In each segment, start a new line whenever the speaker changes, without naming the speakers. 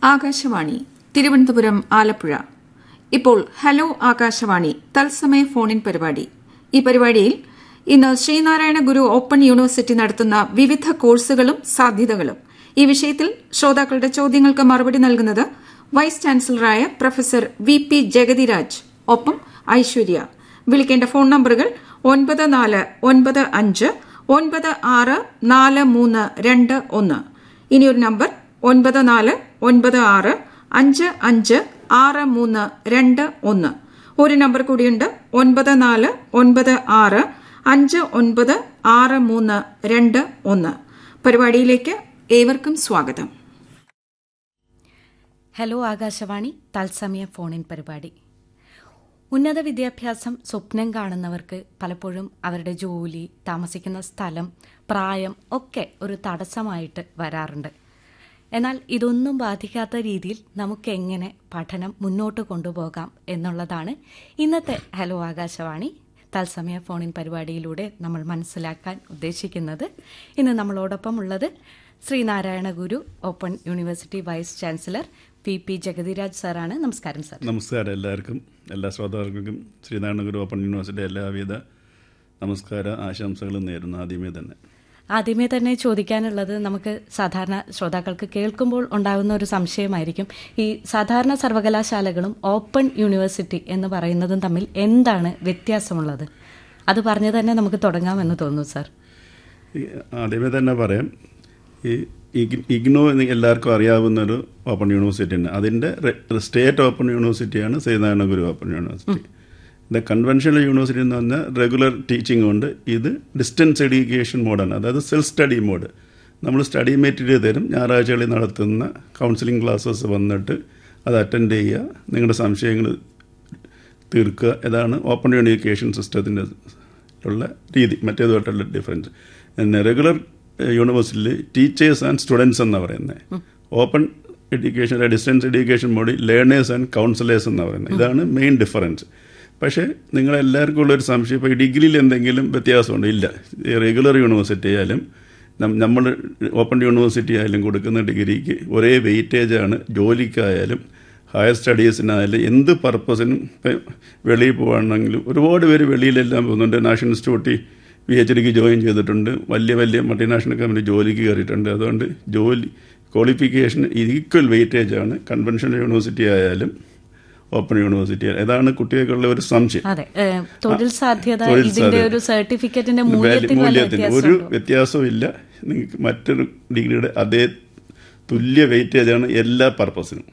ആകാശവാണി തിരുവനന്തപുരം ആലപ്പുഴ ഇപ്പോൾ ഹലോ ആകാശവാണി തത്സമയ ഫോണിൻ പരിപാടി ഈ പരിപാടിയിൽ ഇന്ന് ശ്രീനാരായണ ഗുരു ഓപ്പൺ യൂണിവേഴ്സിറ്റി നടത്തുന്ന വിവിധ കോഴ്സുകളും സാധ്യതകളും ഈ വിഷയത്തിൽ ശ്രോതാക്കളുടെ ചോദ്യങ്ങൾക്ക് മറുപടി നൽകുന്നത് വൈസ് ചാൻസലറായ പ്രൊഫസർ വി പി ജഗതിരാജ് ഒപ്പം ഐശ്വര്യ വിളിക്കേണ്ട ഫോൺ നമ്പറുകൾ ഒൻപത് നാല് ഒൻപത് അഞ്ച് ഒൻപത് ആറ് നാല് മൂന്ന് രണ്ട് ഒന്ന് ഇനിയൊരു നമ്പർ ഒൻപത് നാല് ഒൻപത് ആറ് അഞ്ച് അഞ്ച് ആറ് മൂന്ന് രണ്ട് ഒന്ന് ഒരു നമ്പർ കൂടിയുണ്ട് ഒൻപത് നാല് ഒൻപത് ആറ് അഞ്ച് ഒൻപത് ആറ് മൂന്ന് രണ്ട് ഒന്ന് പരിപാടിയിലേക്ക് ഏവർക്കും സ്വാഗതം
ഹലോ ആകാശവാണി തത്സമയ ഫോണിൻ പരിപാടി ഉന്നത വിദ്യാഭ്യാസം സ്വപ്നം കാണുന്നവർക്ക് പലപ്പോഴും അവരുടെ ജോലി താമസിക്കുന്ന സ്ഥലം പ്രായം ഒക്കെ ഒരു തടസ്സമായിട്ട് വരാറുണ്ട് എന്നാൽ ഇതൊന്നും ബാധിക്കാത്ത രീതിയിൽ നമുക്ക് എങ്ങനെ പഠനം മുന്നോട്ട് കൊണ്ടുപോകാം എന്നുള്ളതാണ് ഇന്നത്തെ ഹലോ ആകാശവാണി തത്സമയ ഫോണിൻ പരിപാടിയിലൂടെ നമ്മൾ മനസ്സിലാക്കാൻ ഉദ്ദേശിക്കുന്നത് ഇന്ന് നമ്മളോടൊപ്പം ഉള്ളത് Sreenarayana Guru open university vice chancellor P P Jagathiraj സാറാണ് നമസ്കാരം സാർ
നമസ്കാരം എല്ലാവർക്കും എല്ലാ ശ്രോതാക്കൾക്കും ശ്രീനാരായണ ഗുരു ഓപ്പൺ യൂണിവേഴ്സിറ്റി എല്ലാവിധ നമസ്കാര ആശംസകളും നേരുന്നു ആദ്യമേ തന്നെ
ആദ്യമേ തന്നെ ചോദിക്കാനുള്ളത് നമുക്ക് സാധാരണ ശ്രോതാക്കൾക്ക് കേൾക്കുമ്പോൾ ഉണ്ടാകുന്ന ഒരു സംശയമായിരിക്കും ഈ സാധാരണ സർവകലാശാലകളും ഓപ്പൺ യൂണിവേഴ്സിറ്റി എന്ന് പറയുന്നതും തമ്മിൽ എന്താണ് വ്യത്യാസമുള്ളത് അത് പറഞ്ഞു തന്നെ നമുക്ക് തുടങ്ങാമെന്ന് തോന്നുന്നു സാർ
ഈ ആദ്യമേ തന്നെ പറയാം ഈ ഇഗ്- ഇഗ്നോ എന്ന് എല്ലാവർക്കും അറിയാവുന്ന ഒരു ഓപ്പൺ യൂണിവേഴ്സിറ്റി ഉണ്ട് അതിൻ്റെ സ്റ്റേറ്റ് ഓപ്പൺ യൂണിവേഴ്സിറ്റിയാണ് ശ്രീനാരായണ ഗുരു ഓപ്പൺ യൂണിവേഴ്സിറ്റി ഇത് കൺവെൻഷണൽ യൂണിവേഴ്സിറ്റി എന്ന് പറഞ്ഞാൽ റെഗുലർ ടീച്ചിങ് ഉണ്ട് ഇത് ഡിസ്റ്റൻസ് എഡ്യൂക്കേഷൻ മോഡാണ് അതായത് സെൽഫ് സ്റ്റഡി മോഡ് നമ്മൾ സ്റ്റഡി മെറ്റീരിയൽ തരും ഞായറാഴ്ചകളിൽ നടത്തുന്ന കൗൺസിലിംഗ് ക്ലാസ്സസ് വന്നിട്ട് അത് അറ്റൻഡ് ചെയ്യുക നിങ്ങളുടെ സംശയങ്ങൾ തീർക്കുക ഇതാണ് ഓപ്പൺ എഡ്യൂക്കേഷൻ സിസ്റ്റത്തിൻ്റെ ഉള്ള രീതി മറ്റേതുമായിട്ടുള്ള ഡിഫറൻസ് പിന്നെ റെഗുലർ യൂണിവേഴ്സിറ്റിയിൽ ടീച്ചേഴ്സ് ആൻഡ് സ്റ്റുഡൻസ് എന്നാണ് പറയുന്നത് ഓപ്പൺ എഡ്യൂക്കേഷൻ ഡിസ്റ്റൻസ് എഡ്യൂക്കേഷൻ മോഡിൽ ലേണേഴ്സ് ആൻഡ് കൗൺസിലേഴ്സ് എന്നാണ് പറയുന്നത് ഇതാണ് മെയിൻ ഡിഫറൻസ് പക്ഷേ നിങ്ങളെല്ലാവർക്കും ഉള്ളൊരു സംശയം ഇപ്പോൾ ഈ ഡിഗ്രിയിൽ എന്തെങ്കിലും വ്യത്യാസമുണ്ട് ഇല്ല ഈ റെഗുലർ യൂണിവേഴ്സിറ്റി ആയാലും നമ്മൾ ഓപ്പൺ യൂണിവേഴ്സിറ്റി ആയാലും കൊടുക്കുന്ന ഡിഗ്രിക്ക് ഒരേ വെയിറ്റേജാണ് ജോലിക്കായാലും ഹയർ സ്റ്റഡീസിനായാലും എന്ത് പർപ്പസിനും ഇപ്പം വെളിയിൽ പോകണമെങ്കിലും ഒരുപാട് പേര് വെളിയിലെല്ലാം പോകുന്നുണ്ട് നാഷണൽ ഇൻസ്റ്റിറ്റ്യൂട്ടിൽ പി എച്ച് ഡിക്ക് ജോയിൻ ചെയ്തിട്ടുണ്ട് വലിയ വലിയ മൾട്ടിനാഷണൽ കമ്പനി ജോലിക്ക് കയറിയിട്ടുണ്ട് അതുകൊണ്ട് ജോലി ക്വാളിഫിക്കേഷൻ ഈക്വൽ വെയിറ്റേജ് ആണ് കൺവെൻഷണൽ യൂണിവേഴ്സിറ്റി ആയാലും ഓപ്പൺ യൂണിവേഴ്സിറ്റി ആയാലും ഇതാണ് കുട്ടികൾക്കുള്ള ഒരു സംശയം
അതെ ഏഹ്, തൊഴിൽ സാധ്യത
തൊഴിൽ
ഇതിന്റെ
സാധ്യത.
ഒരു സർട്ടിഫിക്കറ്റിന്റെ
വാല്യൂ-
മൂല്യത്തിൽ വല്ല
മൂല്യത്തിന് ഒരു
വ്യത്യാസമുണ്ടോ?
വ്യത്യാസവും ഇല്ല നിങ്ങൾക്ക് മറ്റൊരു ഡിഗ്രിയുടെ അതേ തുല്യ വെയിറ്റേജാണ് എല്ലാ പർപ്പസിനും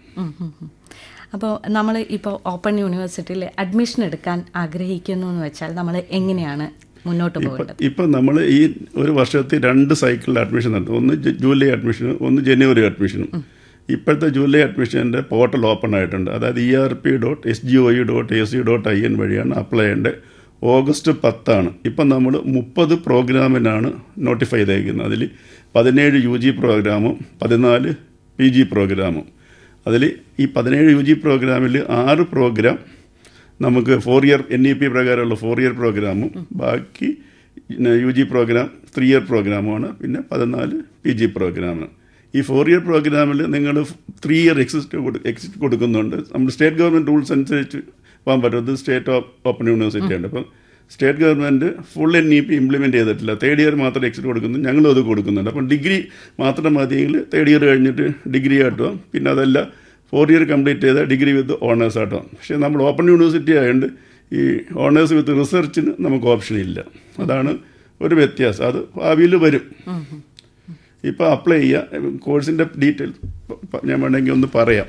അപ്പോൾ നമ്മൾ ഇപ്പോൾ ഓപ്പൺ യൂണിവേഴ്സിറ്റിയിൽ അഡ്മിഷൻ എടുക്കാൻ ആഗ്രഹിക്കുന്നു എന്ന് വെച്ചാൽ നമ്മൾ എങ്ങനെയാണ് മുന്നോട്ട് പോകേണ്ടത്
ഇപ്പം നമ്മൾ ഈ ഒരു വർഷത്തിൽ രണ്ട് സൈക്കിളിൽ അഡ്മിഷൻ നടത്തും ഒന്ന് ജു- ജൂലൈ അഡ്മിഷനും ഒന്ന് ജനുവരി അഡ്മിഷനും ഇപ്പോഴത്തെ ജൂലൈ അഡ്മിഷൻ്റെ പോർട്ടൽ ഓപ്പൺ ആയിട്ടുണ്ട് അതായത് E R P dot S G O E dot A C dot I N വഴിയാണ് അപ്ലൈ ചെയ്യേണ്ടത് ഓഗസ്റ്റ് പത്താണ് ഇപ്പം നമ്മൾ മുപ്പത് പ്രോഗ്രാമിനാണ് നോട്ടിഫൈ ചെയ്തേക്കുന്നത് അതിൽ പതിനേഴ് യു ജി പ്രോഗ്രാമും പതിനാല് പി ജി പ്രോഗ്രാമും അതിൽ ഈ പതിനേഴ് യു ജി പ്രോഗ്രാമിൽ ആറ് പ്രോഗ്രാം നമുക്ക് four year N E P പ്രകാരമുള്ള ഫോർ ഇയർ പ്രോഗ്രാമും ബാക്കി U G program three year പ്രോഗ്രാമുമാണ് പിന്നെ പതിനാല് പി ജി പ്രോഗ്രാമാണ് ഈ ഫോർ ഇയർ പ്രോഗ്രാമിൽ നിങ്ങൾ ത്രീ ഇയർ എക്സിസ്റ്റ് എക്സിറ്റ് കൊടുക്കുന്നുണ്ട് നമ്മൾ സ്റ്റേറ്റ് ഗവൺമെൻറ് റൂൾസ് അനുസരിച്ച് പോകാൻ പറ്റുന്നത് സ്റ്റേറ്റ് ഓപ്പൺ യൂണിവേഴ്സിറ്റി ഉണ്ട് അപ്പം state government full N E P implement ചെയ്തിട്ടില്ല തേർഡ് ഇയർ മാത്രം എക്സിറ്റ് കൊടുക്കുന്നു ഞങ്ങളും അത് കൊടുക്കുന്നുണ്ട് അപ്പം ഡിഗ്രി മാത്രം മതിയെങ്കിൽ തേർഡ് ഇയർ കഴിഞ്ഞിട്ട് ഡിഗ്രി ആയിട്ടും പിന്നെ അതല്ല ഫോർ ഇയർ കംപ്ലീറ്റ് ചെയ്ത ഡിഗ്രി വിത്ത് ഓണേഴ്സ് ആയിട്ടും പക്ഷേ നമ്മൾ ഓപ്പൺ യൂണിവേഴ്സിറ്റി ആയതുകൊണ്ട് ഈ ഓണേഴ്സ് വിത്ത് റിസർച്ചിന് നമുക്ക് ഓപ്ഷൻ ഇല്ല അതാണ് ഒരു വ്യത്യാസം അത് ഭാവിയിൽ വരും ഇപ്പോൾ അപ്ലൈ ചെയ്യുക കോഴ്സിൻ്റെ ഡീറ്റെയിൽസ് ഞാൻ വേണമെങ്കിൽ ഒന്ന് പറയാം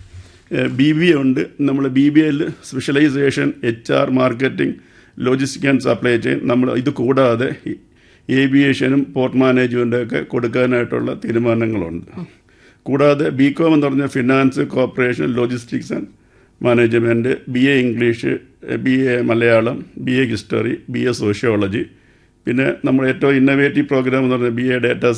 ബി ബി എ ഉണ്ട് നമ്മൾ ബി ബി എയിൽ specialisation H R marketing logistic and supply chain നമ്മൾ ഇത് കൂടാതെ ഏവിയേഷനും പോർട്ട് മാനേജ്മെൻറ്റും ഒക്കെ കൊടുക്കാനായിട്ടുള്ള തീരുമാനങ്ങളുണ്ട് കൂടാതെ ബി കോം എന്ന് പറഞ്ഞ finance corporation logistics and management B A English B A Malayalam B A history B A sociology പിന്നെ നമ്മൾ ഏറ്റവും ഇന്നവേറ്റീവ് പ്രോഗ്രാം എന്ന് പറഞ്ഞാൽ ബി എ ഡാറ്റ